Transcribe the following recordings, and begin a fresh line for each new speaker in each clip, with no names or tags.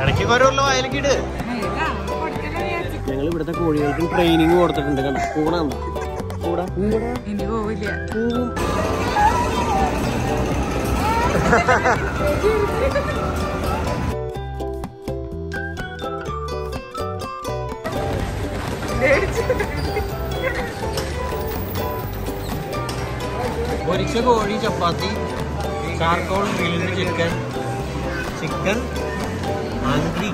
ഇടയ്ക്ക് വരുമല്ലോ വയലേക്ക് ഇട് ഞങ്ങൾ ഇവിടുത്തെ കോഴികൾക്ക് ട്രെയിനിങ് കൊടുത്തിട്ടുണ്ട് കണ്ട കൂടാ കൂടാ കൂടാ
ഇനി പോവില്ല
പൊരിച്ച കോഴി chapati charcoal grilled chicken chicken angry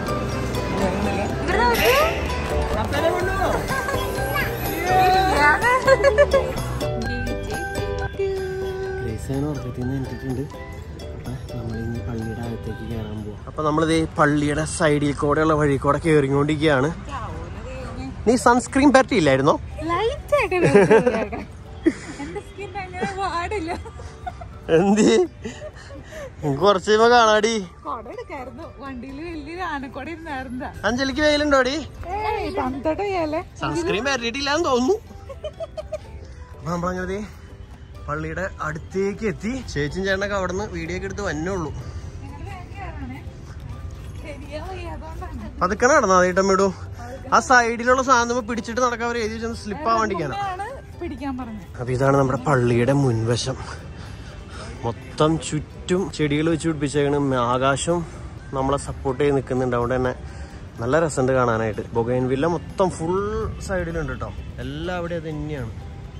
ഗ്രേസാണ് ഉറക്കത്തിൽ നിന്ന് എനിക്കിട്ടുണ്ട് അപ്പം നമ്മളിനി പള്ളിയുടെ അകത്തേക്ക് കയറാൻ പോവാം അപ്പം നമ്മളിത് പള്ളിയുടെ സൈഡിൽ കൂടെയുള്ള വഴി കൂടെ കയറിക്കൊണ്ടിരിക്കുകയാണ് നീ സൺസ്ക്രീൻ പറ്റിയില്ലായിരുന്നോ
ലൈറ്റ് ഒക്കെ എന്റെ സ്കിൻ അങ്ങനെ പാടില്ല
എന്തി കുറച്ച് കഴിയുമ്പോ കാണാടി
കൊട എടുക്കായിരുന്നു വണ്ടിയിൽ വലിയൊരു ആനക്കൊട ഇരുന്നായിരുന്നാ
അഞ്ജലിക്ക് വെയിലുണ്ടോടി
തന്തടയല്ലേ
സൺസ്ക്രീൻ പറ്റിയിട്ടില്ലാന്ന് തോന്നുന്നു അപ്പൊ നമ്മളങ്ങനെ പള്ളിയുടെ അടുത്തേക്ക് എത്തി ചേച്ചിയും ചേട്ടനൊക്കെ അവിടെ നിന്ന് വീഡിയോ ഒക്കെ എടുത്ത് വന്നേ
ശരിയാ വയ്യാത്തോണ്ടാണ്
പതുക്കെ നടന്നാ ചേട്ടൻ വിടൂ ആ സൈഡിലുള്ള സാധനം പിടിച്ചിട്ട് നടക്കാൻ അവർ എഴുതി വെച്ചൊന്ന് സ്ലിപ്പ് ആവാണ്ടിരിക്കാനാ
ആണ് പിടിക്കാൻ പറഞ്ഞത്
അപ്പൊ ഇതാണ് നമ്മുടെ പള്ളിയുടെ മുൻവശം മൊത്തം ചുറ്റും ചെടികൾ വെച്ച് പിടിപ്പിച്ചേക്കണം ആകാശം നമ്മളെ സപ്പോർട്ട് ചെയ്ത് നിൽക്കുന്നുണ്ട് അതുകൊണ്ട് തന്നെ നല്ല രസമുണ്ട് കാണാനായിട്ട് ബൊഗൈൻ വില്ല മൊത്തം ഫുൾ സൈഡിലുണ്ട് കേട്ടോ എല്ലാം അവിടെ അത് തന്നെയാണ്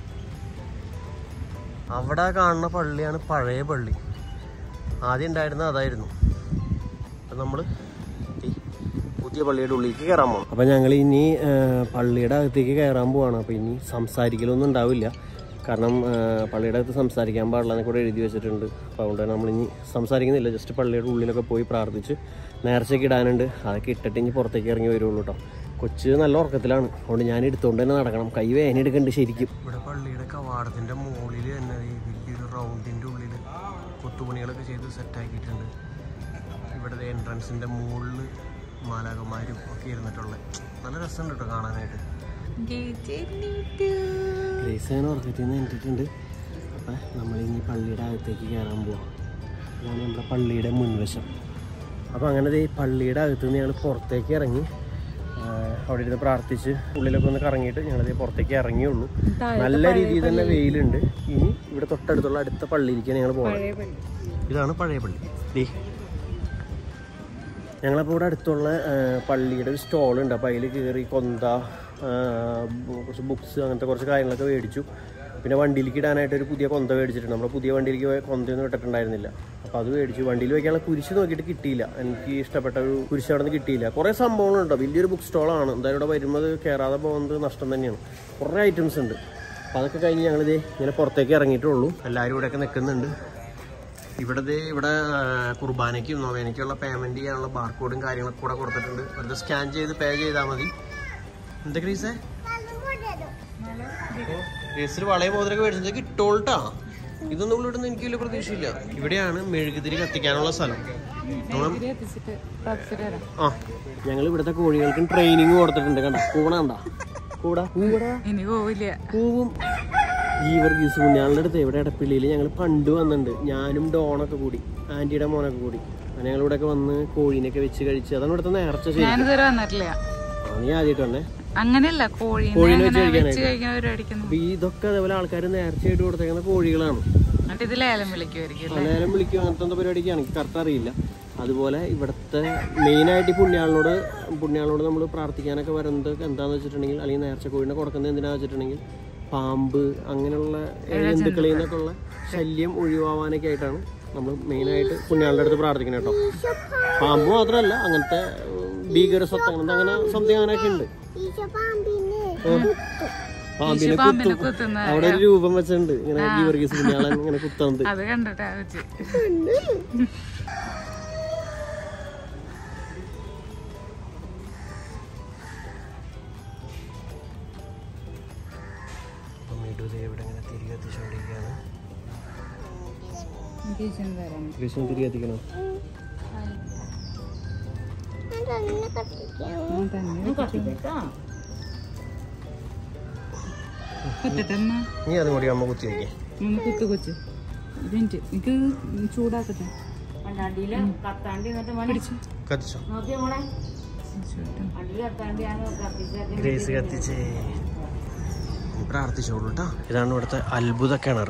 അവിടെ കാണുന്ന പള്ളിയാണ് പഴയ പള്ളി ആദ്യം ഉണ്ടായിരുന്ന അതായിരുന്നു അപ്പം നമ്മൾ പുതിയ പള്ളിയുടെ ഉള്ളിലേക്ക് കയറാൻ പോകണം അപ്പം ഞങ്ങൾ ഇനി ആ, പള്ളിയുടെ അകത്തേക്ക് കയറാൻ പോവാണ് അപ്പം ഇനി സംസാരിക്കലൊന്നും ഉണ്ടാവില്ല കാരണം ആ, പള്ളിയുടെ അകത്ത് സംസാരിക്കാൻ പാടില്ല എന്നൊക്കെ കൂടെ എഴുതി വെച്ചിട്ടുണ്ട് അപ്പോൾ അതുകൊണ്ട് തന്നെ നമ്മളിനി സംസാരിക്കുന്നില്ല ജസ്റ്റ് പള്ളിയുടെ ഉള്ളിലൊക്കെ പോയി പ്രാർത്ഥിച്ച് നേർച്ചയ്ക്ക് ഇടാനുണ്ട് അതൊക്കെ ഇട്ടിട്ട് ഇനി പുറത്തേക്ക് ഇറങ്ങി വരുള്ളൂ കേട്ടോ കൊച്ച് നല്ല ഉറക്കത്തിലാണ് അതുകൊണ്ട് ഞാൻ എടുത്തുകൊണ്ട് തന്നെ നടക്കണം കൈ വേന എടുക്കുന്നുണ്ട് ശരിക്കും ഇവിടെ പള്ളിയുടെ കവാടത്തിൻ്റെ മുകളിൽ തന്നെ ഈ വലിയൊരു റൗണ്ടിൻ്റെ ഉള്ളിൽ കൊത്തുപണികളൊക്കെ ചെയ്ത് സെറ്റാക്കിയിട്ടുണ്ട് ഇവിടുത്തെ എൻട്രൻസിൻ്റെ മുകളിൽ മാലാകന്മാരും ഒക്കെ ഇരുന്നിട്ടുള്ളത് നല്ല രസമുണ്ട് കേട്ടോ കാണാനായിട്ട് ഗ്രേസാൻ ഉറക്കത്തിൽ നിന്ന് എനിട്ടിട്ടുണ്ട് അപ്പം നമ്മളിനി പള്ളിയുടെ അകത്തേക്ക് കയറാൻ പോവാം ഇതാണ് നമ്മുടെ പള്ളിയുടെ മുൻവശം അപ്പോൾ അങ്ങനെ ദേ ഈ പള്ളിയുടെ അകത്ത് നിന്ന് ഞങ്ങൾ പുറത്തേക്ക് ഇറങ്ങി ആ, അവിടെ ഇരുന്ന് പ്രാർത്ഥിച്ച് ഉള്ളിലൊക്കെ ഒന്ന് കറങ്ങിയിട്ട് ഞങ്ങളിത് പുറത്തേക്ക് ഇറങ്ങിയുള്ളൂ നല്ല രീതിയിൽ തന്നെ വെയിലുണ്ട് ഇനി ഇവിടെ തൊട്ടടുത്തുള്ള അടുത്ത പള്ളിയിലേക്കാണ് ഞങ്ങൾ പോകുന്നത് ഇതാണ് പഴയ പള്ളി ദേ ഞങ്ങളപ്പോൾ ഇവിടെ അടുത്തുള്ള ആ, പള്ളിയുടെ ഒരു സ്റ്റോളുണ്ട് അപ്പോൾ അതിൽ കയറി കൊന്ത ആ, ബു- കുറച്ച് ബുക്സ് അങ്ങനത്തെ കുറച്ച് കാര്യങ്ങളൊക്കെ മേടിച്ചു പിന്നെ വണ്ടിയിലേക്ക് ഇടാനായിട്ട് ഒരു പുതിയ കൊന്ത മേടിച്ചിട്ടുണ്ട് നമ്മുടെ പുതിയ വണ്ടിയിലേക്ക് പോയ കൊന്തയൊന്നും ഇട്ടിട്ടുണ്ടായിരുന്നില്ല അപ്പോൾ അത് മേടിച്ചു വണ്ടിയിൽ വയ്ക്കാനുള്ള കുരിശ് നോക്കിയിട്ട് കിട്ടിയില്ല എനിക്ക് ഇഷ്ടപ്പെട്ട ഒരു കുരിശ് അവിടെ നിന്ന് കിട്ടിയില്ല കുറേ സംഭവങ്ങളുണ്ടോ വലിയൊരു ബുക്ക് സ്റ്റോളാണ് എന്തായാലും ഇവിടെ വരുമ്പോൾ അത് കയറാതെ പോകുന്നത് നഷ്ടം തന്നെയാണ് കുറേ ഐറ്റംസ് ഉണ്ട് അപ്പോൾ അതൊക്കെ കഴിഞ്ഞ് ഞങ്ങളിത് ഇങ്ങനെ പുറത്തേക്ക് ഇറങ്ങിയിട്ടുള്ളൂ എല്ലാവരും ഇവിടെയൊക്കെ നിൽക്കുന്നുണ്ട് ഇവിടെ ദേ ഇവിടെ ആ, കുർബാനയ്ക്കും നൊവേനയ്ക്കുള്ള പേയ്മെന്റ് ചെയ്യാനുള്ള ബാർകോഡും കാര്യങ്ങളൊക്കെ കൂടെ കൊടുത്തിട്ടുണ്ട് വെറുതെ സ്കാൻ ചെയ്ത് പേ ചെയ്താൽ മതി എന്താ ക്രീസേ ക്രീസിൽ വളയ മോതിരൊക്കെ മേടിച്ചത് കിട്ടോൾട്ടാ ഇതൊന്നും ഇവിടെ എനിക്ക് വലിയ പ്രതീക്ഷയില്ല ഇവിടെയാണ് മെഴുകുതിരി കത്തിക്കാനുള്ള സ്ഥലം നമ്മള്
എത്തിച്ചിട്ട് പ്രാർത്ഥിച്ചിട്ട് വരാം
ആ ഞങ്ങൾ ഇവിടുത്തെ കോഴികൾക്കും ട്രെയിനിങ് കൊടുത്തിട്ടുണ്ട് കണ്ട കൂടാണ്ട കൂടാ കൂടാ
ഇനി പോവില്ല
പൂവും ഈ വർഗീസ് കുഞ്ഞാളുടെ അടുത്ത് ഇവിടെ ഇടപ്പള്ളിയിൽ ഞങ്ങൾ പണ്ട് വന്നിട്ടുണ്ട് ഞാനും ഡോണൊക്കെ കൂടി ആൻറ്റിയുടെ മോനൊക്കെ കൂടി അങ്ങനെ ഞങ്ങൾ ഇവിടെയൊക്കെ വന്ന് കോഴീനെയൊക്കെ വെച്ച് കഴിച്ച് അതാണ് ഇവിടുത്തെ നേർച്ച ശരി
ഞാനിതുവരെ വന്നിട്ടില്ല
ആ, നീ ആദ്യമായിട്ട് വന്നേ
അങ്ങനെയല്ല കോഴീനെ
കോഴീനെ വെച്ച്
അങ്ങനെ
കഴിക്കാനായിട്ട്.
വെച്ച് കഴിക്കാൻ പരിപാടിക്കുന്നു
അപ്പൊ ഈ ഇതൊക്കെ അതേപോലെ ആൾക്കാർ നേർച്ചയായിട്ട് കൊടുത്തേക്കുന്ന കോഴികളാണ്
എന്നിട്ട് ഇത് ലേലം വിളിക്കുമായിരിക്കും അല്ലേ
നേരം വിളിക്കും അങ്ങനത്തെ എന്തോ പരിപാടിക്കാണ് എനിക്ക് കറക്റ്റ് അറിയില്ല അതുപോലെ ഇവിടുത്തെ മെയിനായിട്ട് ഈ പുണ്യാളിനോട് പുണ്യാളിനോട് നമ്മൾ പ്രാർത്ഥിക്കാനൊക്കെ വരുന്നത് എന്താണെന്ന് വെച്ചിട്ടുണ്ടെങ്കിൽ അല്ലെങ്കിൽ നേർച്ച കോഴിനെ കൊടുക്കുന്നത് എന്തിനാന്ന് വെച്ചിട്ടുണ്ടെങ്കിൽ പാമ്പ് അങ്ങനെയുള്ള ജന്തുക്കളിൽ നിന്നൊക്കെ ഉള്ള ശല്യം ഒഴിവാവാനൊക്കെ ആയിട്ടാണ് നമ്മൾ മെയിനായിട്ട് പുണ്യാളുടെ അടുത്ത് പ്രാർത്ഥിക്കുന്നത് കേട്ടോ പാമ്പ് മാത്രമല്ല അങ്ങനത്തെ ഉം, ഭീകര സ്വത്ത് അങ്ങനത്തെ അങ്ങനെ സംതിങ് അങ്ങനെയൊക്കെ ഉണ്ട് ഉം. പാമ്പിനെ
പാമ്പിനെ
കുത്തും
കുത്തുന്ന
അവിടെ ഒരു രൂപം വെച്ചിട്ടുണ്ട് ഇങ്ങനെ ഗീവർഗീസ് പുണ്യാളൻ ഇങ്ങനെ കുത്തുന്നത്
അത് കണ്ടിട്ടാ വെച്ച്
അപ്പം ഇടൂതേ ഇവിടെ ഇങ്ങനെ തിരികെ എത്തിച്ചുകൊണ്ടിരിക്കുകയാണ്
വരാം
കൃഷ്ണൻ തിരികെ എത്തിക്കണം
കുത്തിട്ടെന്നാ
നീ അതും കൂടി അമ്മ കുത്തി വയ്ക്കേ
ഒന്ന് കുത്തു കൊച്ച് മിനിറ്റ് എനിക്ക് ചൂടാക്കട്ടെ
വണ്ടിയില് കത്താണ്ടി എന്നിട്ട് മോനെ
കത്തിച്ചോ
നോക്കിയ മോളെ വണ്ടിയിൽ കത്താണ്ടിയാണ് കത്തിച്ചത്
ഗ്രേസ് കത്തിച്ചേ നീ പ്രാർത്ഥിച്ചോളൂ കേട്ടോ ഇതാണ് ഇവിടുത്തെ അത്ഭുത കിണർ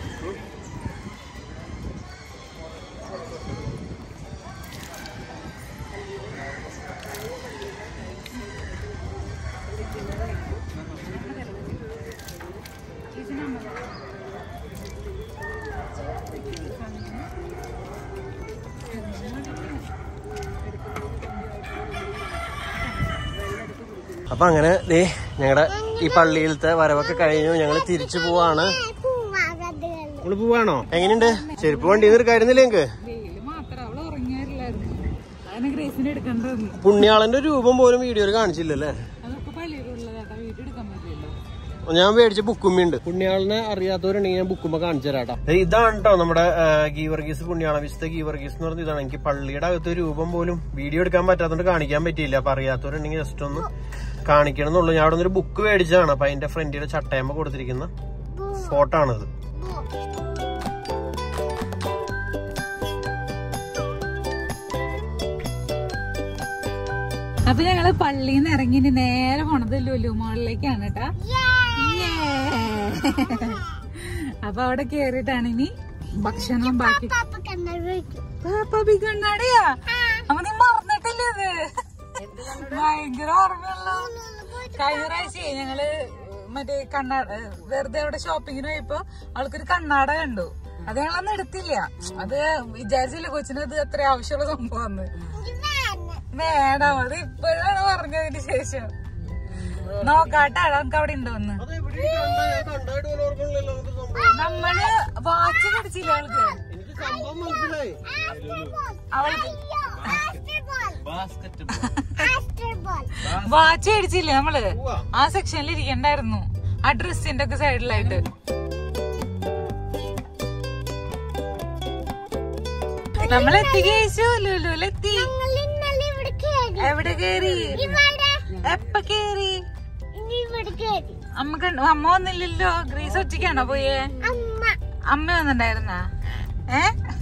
അപ്പൊ അങ്ങനെ ദേ ഞങ്ങളുടെ ഈ പള്ളിയിലത്തെ വരവൊക്കെ കഴിഞ്ഞു ഞങ്ങൾ തിരിച്ചു പോവാണ് നമ്മള് പോവാണോ എങ്ങനെയുണ്ട് ചെരുപ്പ് വണ്ടി നിർക്കായിരുന്നില്ല ഞങ്ങക്ക്
വെയില് മാത്രം അവള് ഉറങ്ങിയാറില്ലായിരുന്നു അതിനെ ഗ്രേസിനെ എടുക്കണ്ടെന്ന്
പുണ്യാളന്റെ രൂപം പോലും വീഡിയോയിൽ കാണിച്ചില്ലല്ലേ
അതൊക്കെ പള്ളിയിലുള്ളതാട്ടാ വീട്ടിൽ എടുക്കാൻ പറ്റില്ലല്ലോ
ഞാൻ മേടിച്ച ബുക്കുമ്മയുണ്ട് പുണ്യാളിനെ അറിയാത്തവരുണ്ടെങ്കിൽ ഞാൻ ബുക്കുമ്പ കാണിച്ചു തരാട്ടോ ദേ ഇതാണ് കേട്ടോ നമ്മുടെ ആ, ഗീവർഗീസ് പുണ്യാള വിശുദ്ധ ഗീവർഗീസ് എന്ന് പറഞ്ഞ ഇതാണ് എനിക്ക് പള്ളിയുടെ അകത്ത് രൂപം പോലും വീഡിയോ എടുക്കാൻ പറ്റാത്തതുകൊണ്ട് കാണിക്കാൻ പറ്റിയില്ല അപ്പൊ അറിയാത്തവരുണ്ടെങ്കിൽ ജസ്റ്റ് ഒന്ന് കാണിക്കണം എന്നുള്ളൂ ഞാൻ അവിടെ നിന്ന് ഒരു ബുക്ക് മേടിച്ചതാണ് അപ്പൊ അതിന്റെ ഫ്രണ്ടിയുടെ ചട്ടയമ്മ കൊടുത്തിരിക്കുന്ന ഫോട്ടോ ആണിത്
അപ്പൊ ഞങ്ങള് പള്ളിയിൽ നിന്ന് ഇറങ്ങി ഇനി നേരെ പോണത് ലുലു മോളിലേക്കാണ് കേട്ടാ അപ്പൊ അവിടെ കേറിയിട്ടാണ് ഇനി ഭക്ഷണം ബാക്കി പാപ്പി കണ്ണാടിയാ അപ്പൊ നീ മറന്നിട്ടില്ലേ ഇത് ഭയങ്കര ഓർമ്മയുള്ള കഴിഞ്ഞ പ്രാവശ്യേ ഞങ്ങള് മറ്റേ കണ്ണാട വെറുതെ അവിടെ ഷോപ്പിങ്ങിന് പോയപ്പോ അവൾക്കൊരു കണ്ണാട കണ്ടു അത് ഞങ്ങളന്ന് എടുത്തില്ല അത് വിചാരിച്ചില്ല കൊച്ചിന് അത് അത്ര ആവശ്യമുള്ള സംഭവം വേണം അത് ഇപ്പോഴാണ് പറഞ്ഞതിന് ശേഷം നോക്കാട്ടാ നമുക്ക് അവിടെ ഉണ്ടോന്ന് നമ്മള് വാച്ച് പഠിച്ചില്ല അവൾക്ക് അവൾക്ക് വാച്ച് മേടിച്ചില്ല നമ്മള് ആ സെക്ഷനിൽ ഇരിക്കണ്ടായിരുന്നു ആ ഡ്രസ്സിന്റെ ഒക്കെ സൈഡിലായിട്ട് നമ്മൾ എത്തി കേശു ലുലുലെത്തി എവിടെ കേറി എപ്പ കേറി അമ്മ കണ്ടു അമ്മ വന്നില്ലല്ലോ ഗ്രീസ് ഒറ്റയ്ക്കാണോ പോയേ അമ്മ വന്നിണ്ടായിരുന്ന ഏ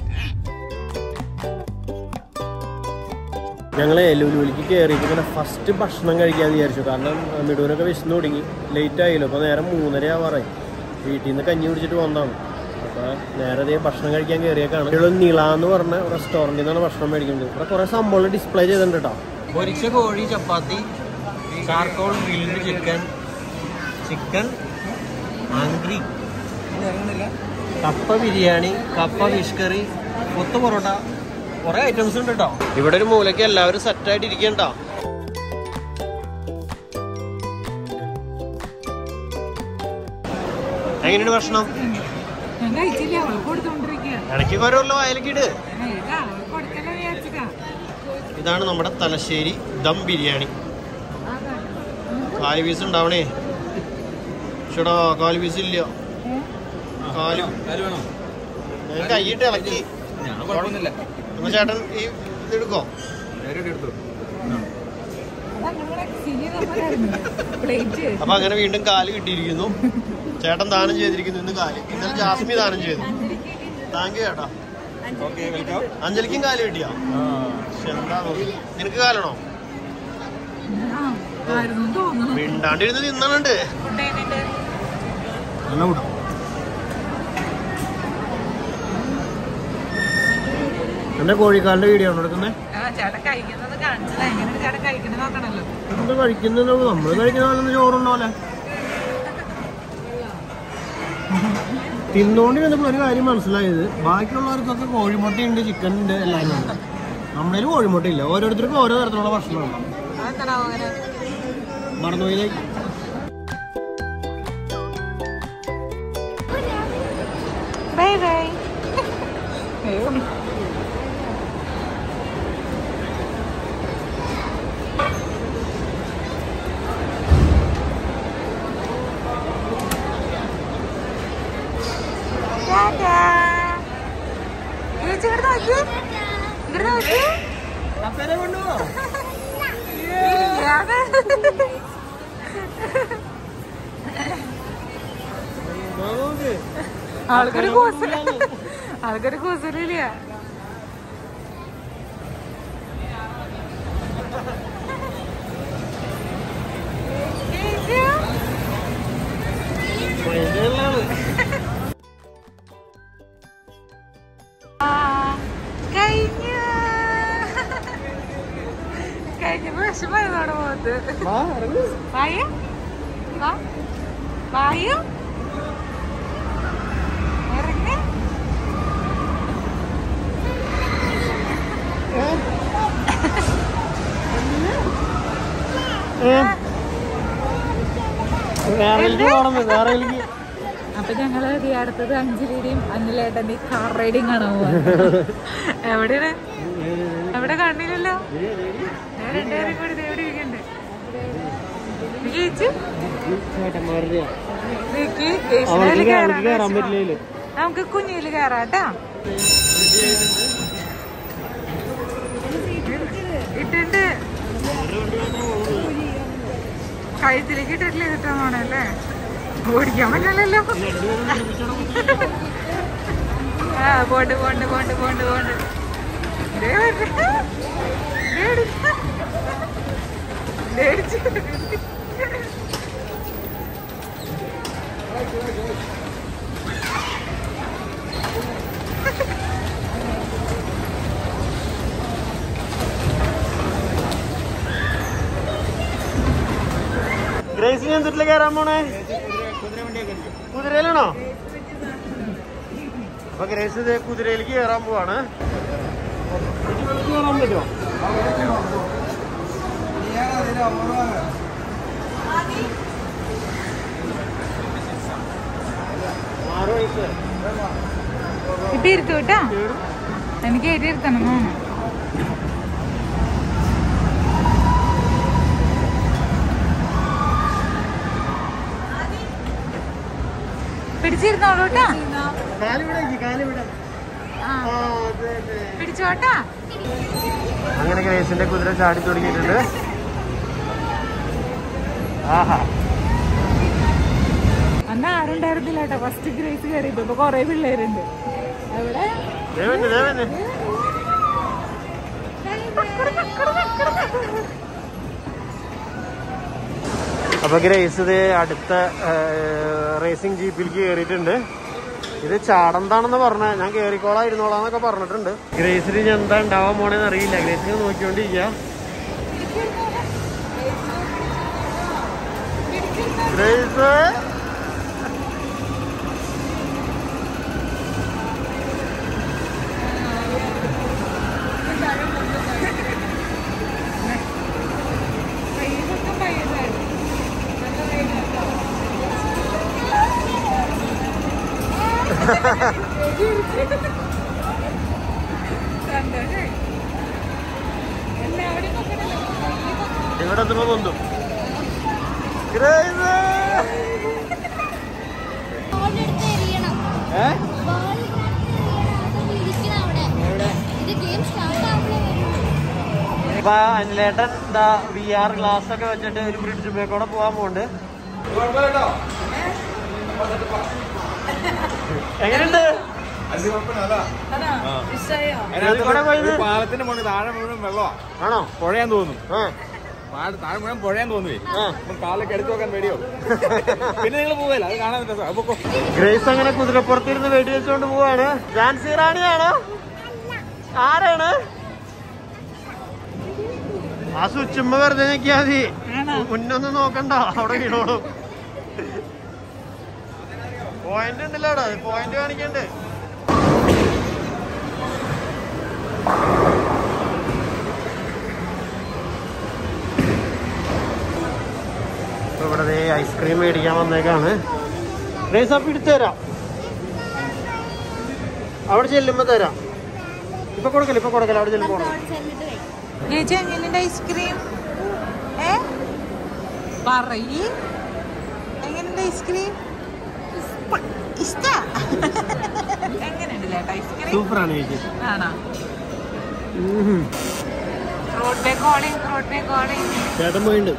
ഞങ്ങള് ലുലുവിലേക്ക് കയറിയപ്പോ ഇങ്ങനെ ഫസ്റ്റ് ഭക്ഷണം കഴിക്കാന്ന് വിചാരിച്ചു കാരണം മിഡൂനൊക്കെ വിശന്നു തുടങ്ങി ലേറ്റ് ആയില്ലോ അപ്പൊ നേരം മൂന്നര ആവാറായി വീട്ടിൽ നിന്ന് കഞ്ഞി കുടിച്ചിട്ട് വന്നതാണ് അപ്പൊ നേരെ ദേ ഭക്ഷണം കഴിക്കാൻ കയറിയേക്കാണ് ഇവിടെ ഒരു നിള എന്ന് പറഞ്ഞ റെസ്റ്റോറന്റിൽ നിന്നാണ് ഭക്ഷണം മേടിക്കുന്നത് ഇവിടെ കുറെ സംഭവങ്ങൾ ഡിസ്പ്ലേ ചെയ്തിട്ടുണ്ട് കേട്ടോ പൊരിച്ച കോഴി chapati charcoal grilled chicken chicken angry കപ്പ ബിരിയാണി കപ്പ ഫിഷ് കറി കൊത്തു പൊറോട്ട കുറെ ഐറ്റംസ് ഉണ്ട് കേട്ടോ ഇവിടെ ഒരു മൂലയ്ക്ക് എല്ലാവരും സെറ്റ് ആയിട്ട് ഇരിക്കണ്ടോ എങ്ങനെയുണ്ട് ഭക്ഷണം
ഞാൻ കഴിച്ചില്ല അവൾ കൊടുത്തോണ്ടിരിക്കുക
ഇടയ്ക്ക് ഓരോല്ലോ വായലക്ക് ഇട്
ഏതാ അവൾ കൊടുക്കല്ലോ വിചാരിച്ചതാ
ഇതാണ് നമ്മുടെ തലശ്ശേരി ദം ബിരിയാണി കാല് പീസ് ഉണ്ടാവണേ ചേടാ കാല് പീസ് ഇല്ല കാല് ഞാൻ കൈയിട്ട് ഇളക്കി എന്നാ ചേട്ടൻ ഈ ഇതെടുക്കോ
പ്ലേറ്റ്
അപ്പൊ അങ്ങനെ വീണ്ടും കാല് കിട്ടിയിരിക്കുന്നു ചേട്ടൻ ദാനം ചെയ്തിരിക്കുന്നു ഇന്ന് കാല് ഇന്നലെ ജാസ്മി ദാനം ചെയ്തു താങ്ക് യു ചേട്ടാ അഞ്ജലിക്കും കാല് കിട്ടിയോ ശ്ശെ, എന്താ നോക്കി നിനക്ക് കാലാണോ
ആയിരുന്നു തോന്നുന്നു
മിണ്ടാണ്ടിരുന്ന് തിന്നണുണ്ട്
ഫുഡ് കഴിഞ്ഞിട്ട്
എന്റെ കോഴിക്കാലിന്റെ വീഡിയോ ആണ് എടുക്കുന്നത്
ആ ചേട്ടൻ കഴിക്കുന്നത് കാണിച്ചതാ എങ്ങനെയാണ് ചേട്ടൻ കഴിക്കുന്നത് നോക്കണല്ലോ
എന്താ കഴിക്കുന്നത് നമ്മള് കഴിക്കുന്ന പോലെ ചോറുണ്ടോലെ തിന്നോണ്ട് വന്നപ്പോൾ ഒരു കാര്യം മനസ്സിലായത് ബാക്കിയുള്ളവർക്കൊക്കെ കോഴിമുട്ടയുണ്ട് ചിക്കൻ ഉണ്ട് എല്ലാം ഉണ്ട് നമ്മുടെ കോഴിമുട്ട ഇല്ല ഓരോരുത്തർക്കും ഓരോ തരത്തിലുള്ള ഭക്ഷണമാണ്
അതെന്താണോ അങ്ങനെ
മറന്നുപോയില്ലേ
ബൈ ബൈ ആൾക്കൊരു കൂസൽ ആൾക്കൊരു കൂസലില്ല കഴിഞ്ഞപ്പോ വിഷമായതോടെ പോകത്ത്
വാ ഇറങ്ങ്
വായു വാ വായു ഇറങ്ങി
വേറെയിലേക്ക് പോകണം വേറെയിലേക്ക്
അപ്പൊ ഞങ്ങള് ദേ അടുത്തത് അഞ്ജലിയുടെയും അനിലേട്ടന്റെ കാർ റൈഡിങ് കാണാൻ പോവാ എവിടെയാണ് എവിടെ കണ്ടില്ലല്ലോ ഞാൻ രണ്ടുപേരും കൂടി ദേ ഇവിടെ ഇരിക്കണ്ട് ചേച്ചി
ചേട്ടന്മാരുടെ
നിക്ക്
അവർക്ക്
സ്റ്റേഷനിൽ
അവർക്ക് കയറാൻ
കയറാൻ
പറ്റില്ലല്ലോ
നമുക്ക് കുഞ്ഞില് കയറാട്ടാ ഇട്ടുണ്ട് കഴുത്തിലേക്ക് ഇട്ടിട്ടില്ല കിട്ടാൻ പോണല്ലേ ഓടിക്കാൻ പറ്റില്ലല്ലോ ആ പോണ്ട് പോണ്ട് പോണ്ട് പോണ്ട് പോണ്ട് ദേ വരുന്നു. ദേ എടുക്ക. ദേ അടിച്ച്.
ഗ്രേസിന് എന്തിട്ടില്ല കയറാൻ പോണേ കുതിരയിലാണോ അപ്പൊ ഗ്രേസ് ഇത് കുതിരയിലേക്ക് കയറാൻ പോവാണ് കയറാൻ പറ്റുമോ ആറ് വയസ്സ്
ഇപ്പൊ ഇരുത്തു കേട്ടാ എനിക്ക് ഏറ്റി ഇരുത്തണം എന്നാണ് പിടിച്ചിരുന്നോളൂ കേട്ടാ
കാലിവിടെ കാലിവിടെ
ആ പിടിച്ചോട്ടാ
അങ്ങനെ ഗ്രേസിന്റെ കുതിര ചാടി തുടങ്ങിയിട്ടുണ്ട് ആഹാ
അന്ന് ആരും ഉണ്ടായിരുന്നില്ല കേട്ടോ ഫസ്റ്റ് ഗ്രേസ് കയറിയപ്പോ ഇപ്പൊ കൊറേ പിള്ളേരുണ്ട് എവിടെ
ദേവന് ദേവന് അപ്പൊ ഗ്രേസ് ഇത് അടുത്ത റേസിംഗ് ജീപ്പിലേക്ക് കയറിയിട്ടുണ്ട് ഇത് ചാടന്താണെന്ന് പറഞ്ഞ ഞാൻ കേറിക്കോളാം ഇരുന്നോളാന്നൊക്കെ പറഞ്ഞിട്ടുണ്ട് ഗ്രേസിന് ഇനി എന്താ ഉണ്ടാവാൻ പോണേന്ന് അറിയില്ല ഗ്രേസിന് നോക്കിക്കൊണ്ടിരിക്കുക ഗ്രേസ് ഇവിടെ എത്തുമ്പോ പൊന്തും ഗ്രേസ്
ബോളെടുത്ത് എറിയണം
ഏ
ബോളെടുത്ത് എറിയണം അതൊന്ന് ഇരിക്കണം അവിടെ ഇത് ഗെയിം സ്റ്റാർട്ട് ആവുന്നേ വരുള്ളൂ
ഇപ്പൊ അനിലേട്ടൻ എന്താ വി ആർ ഗ്ലാസ് ഒക്കെ വെച്ചിട്ട് ഒരു ബ്രിഡ്ജ് മേക്കൂടെ പോവാൻ പോണ്ട് എങ്ങനെയുണ്ട് കോഴിക്കോടെ പോയത്
പാലത്തിന്റെ മുകളിൽ താഴെ മുഴുവൻ വെള്ളമാ
ആണോ
പുഴയാൻ തോന്നുന്നു
ആ
പാട് താഴെ മുഴുവൻ പുഴയാൻ തോന്നുവേ
ആ.
അപ്പം കാലൊക്കെ എടുത്തു നോക്കാൻ പേടിയോ പിന്നെ നിങ്ങൾ പോവല്ല അത് കാണാൻ രസം അപ്പൊ
ഗ്രേസ് അങ്ങനെ കുതിരപ്പുറത്തിരുന്ന് വെടി വെച്ചുകൊണ്ട് പോവാണ് ജാൻസി റാണിയാണോ ആരാണ് ആ സ്വിച്ചുമ്മ വെറുതെ നോക്കിയാ മതി മുന്നൊന്നും നോക്കണ്ട അവിടെ വീണോളും പോയിന്റ് ഉണ്ടല്ലോ അവിടെ പോയിന്റ് കാണിക്കണ്ട് ഇപ്പൊ ഇവിടെ ദേ ഐസ്ക്രീം മേടിക്കാൻ വന്നേക്കാണ് റേസ് അപ്പ് എടുത്തു തരാം അവിടെ ചെല്ലുമ്പോ തരാം ഇപ്പൊ കൊടുക്കല ഇപ്പൊ കൊടുക്കല അവിടെ ചെല്ലുമ്പോ കൊടുക്കണം
ചെന്നിട്ട് കഴിക്കും
ചേച്ചി എങ്ങനെയുണ്ട് ഐസ്ക്രീം ഏ പറയ് എങ്ങനെയുണ്ട് ഐസ്ക്രീം ഇഷ്ട എങ്ങനെയുണ്ട് ചേട്ടാ ഐസ്ക്രീം
സൂപ്പറാണ് ചേച്ചി
ആണോ road bay calling road bay calling
ചേട്ടൻ പോയിണ്ട്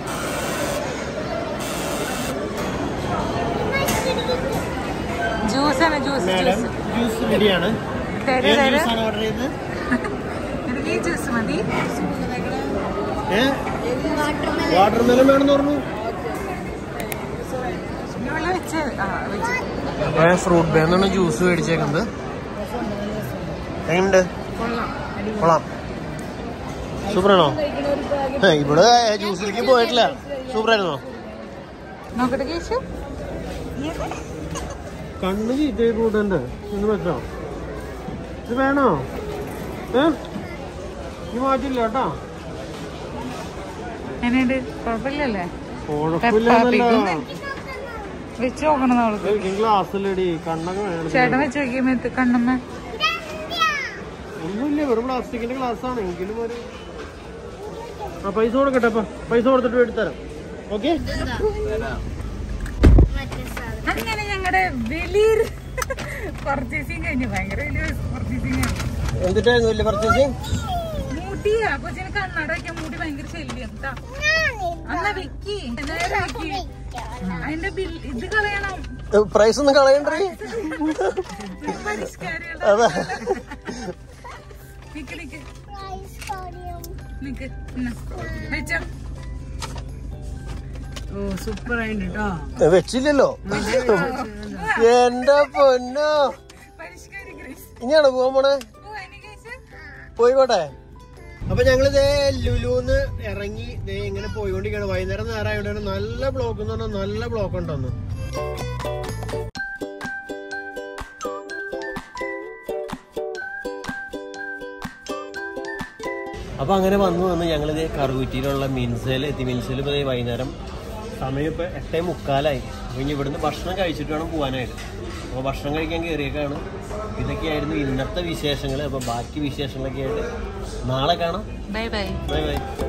ജ്യൂസ് ആണ് ജ്യൂസ്
മാഡം
ജ്യൂസ്
ജ്യൂസ് റെഡിയാണ്
തരൂ
ഏത്
തരൂ
ജ്യൂസാണ് ഓർഡർ ചെയ്തത്
എനിക്ക് ഈ ജ്യൂസ് മതി
ഏ വാട്ടർ മെലൺ വേണമെന്ന് പറഞ്ഞു
ഇവിടെ വെച്ച് ആ വെച്ച്
ഫ്രൂട്ട് ബേന്നാണ് ജ്യൂസ് മേടിച്ചേക്കുന്നത് എങ്ങനെയുണ്ട്
കൊള്ളാം
കൊള്ളാം സൂപ്പറാണോ ഏ, ഇവിടെ ജ്യൂസിലേക്ക് പോയിട്ടില്ല സൂപ്പറായിരുന്നോ
നോക്കട്ടെ കേശു
കണ്ണ് ചീത്തയായി കൂട്ടണ്ട് ഇന്ന് വെച്ചോ ഇത് വേണോ ഏ ഈ മാറ്റില്ല കേട്ടോ
എങ്ങനെയുണ്ട് കുഴപ്പമില്ലല്ലേ
കുഴപ്പമില്ലെന്നല്ല
വെച്ച് നോക്കണം നമ്മൾക്ക്
ഗ്ലാസ്സിലടി കണ്ണൊക്കെ വേണം
ചേട്ടൻ വെച്ച് നോക്കിയ മേത്ത് കണ്ണമ്മ
ഒന്നുമില്ല വെറും പ്ലാസ്റ്റിക്കിന്റെ ഗ്ലാസ് ആണ് എങ്കിലും ഒരു ആ പൈസ കൊടുക്കട്ടെ അപ്പൊ പൈസ കൊടുത്തിട്ട് എടുത്തരാം ഓക്കെ
അങ്ങനെ ഞങ്ങളുടെ വലിയൊരു പർച്ചേസിങ് കഴിഞ്ഞു ഭയങ്കര വലിയ പർച്ചേസിങ് കഴിഞ്ഞു
എന്തിട്ടായിരുന്നു വലിയ പർച്ചേസിങ്
മുടിയാ കൊച്ചിന് കണ്ണട വെക്കാൻ മുടി ഭയങ്കര ശല്യം ട്ടാ. എന്നാ വെക്കി നേരെ വെക്കി അതിന്റെ ബിൽ ഇത് കളയണം
പ്രൈസ് ഒന്നും കളയണ്ടേ
പരിഷ്കാരമുള്ള
അതാ
നിക്ക് നിക്ക് നിക്ക് എന്നാ, വെച്ചോ
ഓ സൂപ്പർ ആയിട്ട് കേട്ടോ
വെച്ചില്ലല്ലോ എന്റെ പൊന്നോ
പരിഷ്കാരി ഗ്രേസ്
ഇനിയാണോ പോവാൻ പോണേ
ഓ എനിക്ക് കഴിച്ച
പോയിക്കോട്ടെ അപ്പൊ ഞങ്ങള് ദേ ലുലുന്ന് ഇറങ്ങി ദേ ഇങ്ങനെ പോയിക്കൊണ്ടിരിക്കുകയാണ് വൈകുന്നേരം നേരം ആയതുകൊണ്ട് നല്ല ബ്ലോക്ക് എന്ന് പറഞ്ഞാൽ നല്ല ബ്ലോക്ക് ഉണ്ടെന്ന് അപ്പൊ അങ്ങനെ വന്നു വന്ന് ഞങ്ങൾ ഇതേ കറുകുറ്റിയിലുള്ള മിൻസയിൽ എത്തി മിൻസയിൽ ഇപ്പൊ ദേ വൈകുന്നേരം സമയം ഇപ്പൊ എട്ടേ മുക്കാലായി അപ്പൊ ഇനി ഇവിടുന്ന് ഭക്ഷണം കഴിച്ചിട്ട് വേണം പോകാനായിട്ട് അപ്പോൾ ഭക്ഷണം കഴിക്കാൻ കയറിയേക്കാണ് ഇതൊക്കെയായിരുന്നു ഇന്നത്തെ വിശേഷങ്ങൾ അപ്പോൾ ബാക്കി വിശേഷങ്ങളൊക്കെ ആയിട്ട് നാളെ കാണാം
ബൈ ബൈ
ബൈ ബൈ